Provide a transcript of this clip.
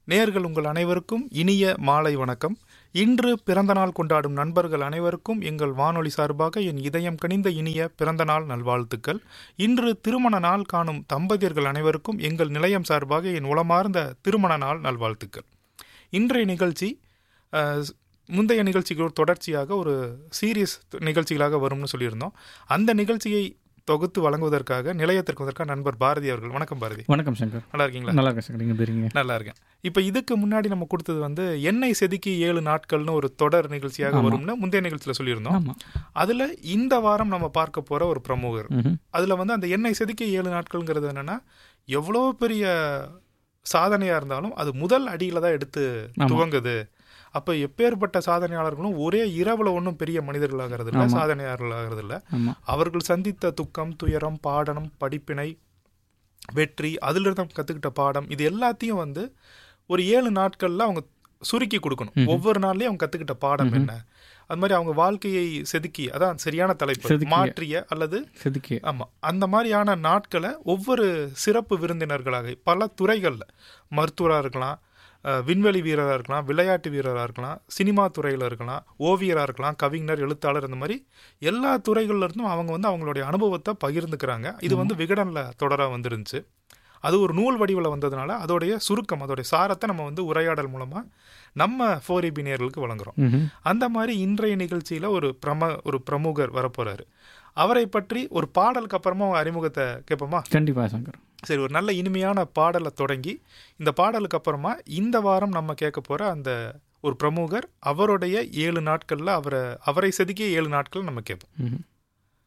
நேர்கள் உங்கள் அனைவருக்கும் இனிய மாலை வணக்கம் இன்று பிறந்தநாள் கொண்டாடும் நண்பர்கள் அனைவருக்கும் எங்கள் வானொலி சார்பாக என் இதயம் கனிந்த இனிய பிறந்தநாள் நல்வாழ்த்துக்கள் இன்று திருமண நாள் காணும் தம்பதியர்கள் அனைவருக்கும் எங்கள் நிலையம் சார்பாக என் உளமார்ந்த திருமண நாள் நல்வாழ்த்துக்கள் இன்றைய நிகழ்ச்சி அஹ், முந்தைய நிகழ்ச்சிக்கு ஒரு தொடர்ச்சியாக ஒரு சீரியஸ் நிகழ்ச்சிகளாக வரும்னு சொல்லியிருந்தோம் அந்த நிகழ்ச்சியை தொகுத்து வழங்குவதற்காக நிலையத்திற்கு வந்ததற்காக நண்பர் பாரதி அவர்கள் வணக்கம் பாரதி வணக்கம் சங்கர் நல்லா இருக்கீங்களா நல்லா இருக்கேன் சங்கர் நீங்கள் இருக்கீங்க நல்லா இருக்கேன் இப்போ இதுக்கு முன்னாடி நம்ம கொடுத்தது வந்து எண்ணெய் செதுக்கி ஏழு நாட்கள்னு ஒரு தொடர் நிகழ்ச்சியாக ஆமா. வரும்னு முந்தைய நிகழ்ச்சியில் சொல்லியிருந்தோம் ஆமாம் அதுல இந்த வாரம் நம்ம பார்க்க போற ஒரு பிரமுகர் ம்ஹும். அதுல வந்து அந்த எண்ணெய் செதுக்கி ஏழு நாட்கள்ங்கிறது என்னன்னா எவ்வளோ பெரிய சாதனையா இருந்தாலும் அது முதல் அடியில தான் எடுத்து ஆமா. துவங்குது அப்ப எப்பேற்பட்ட சாதனையாளர்களும் ஒரே இரவுல ஒன்றும் பெரிய மனிதர்களாகிறது இல்லை ஆமா. சாதனையாளர்களாகிறது இல்லை ஆமாம் அவர்கள் சந்தித்த துக்கம் துயரம் பாடனம் படிப்பினை வெற்றி அதிலிருந்து அவங்க கற்றுக்கிட்ட பாடம் இது எல்லாத்தையும் வந்து ஒரு ஏழு நாட்களில் அவங்க சுருக்கி கொடுக்கணும் ம்ஹும். ஒவ்வொரு நாள்லயும் அவங்க கற்றுக்கிட்ட பாடம் என்ன அது மாதிரி அவங்க வாழ்க்கையை செதுக்கி அதான் சரியான தலைப்பு செதுக்கிய. மாற்றிய அல்லது செதுக்கி ஆமா அந்த மாதிரியான நாட்களை ஒவ்வொரு சிறப்பு விருந்தினர்களாக பல துறைகள்ல மருத்துவராக இருக்கலாம் அஹ், விண்வெளி வீரராக இருக்கலாம் விளையாட்டு வீரராக இருக்கலாம் சினிமா துறையில் இருக்கலாம் ஓவியராக இருக்கலாம் கவிஞர் எழுத்தாளர் இந்த மாதிரி எல்லா துறைகள்ல இருந்தும் அவங்க வந்து அவங்களுடைய அனுபவத்தை பகிர்ந்துக்கிறாங்க இது வந்து விகடனில் தொடராக வந்துருந்துச்சு அது ஒரு நூல் வடிவில் வந்ததுனால அதோடைய சுருக்கம் அதோடைய சாரத்தை நம்ம வந்து உரையாடல் மூலமாக நம்ம ஃபோர் நேயர்களுக்கு வழங்குறோம் ம்ஹும். அந்த மாதிரி இன்றைய நிகழ்ச்சியில் ஒரு பிரம ஒரு பிரமுகர் வரப்போறாரு அவரை பற்றி ஒரு பாடலுக்கு அப்புறமா அவங்க அறிமுகத்தை கேட்போமா கண்டிப்பா சங்கர் சரி ஒரு நல்ல இனிமையான பாடலை தொடங்கி இந்த பாடலுக்கு அப்புறமா இந்த வாரம் நம்ம கேட்க போற அந்த ஒரு பிரமுகர் அவருடைய ஏழு நாட்கள்ல அவரை அவரை செதுக்கிய ஏழு நாட்கள் நம்ம கேட்போம் ம்ஹும்.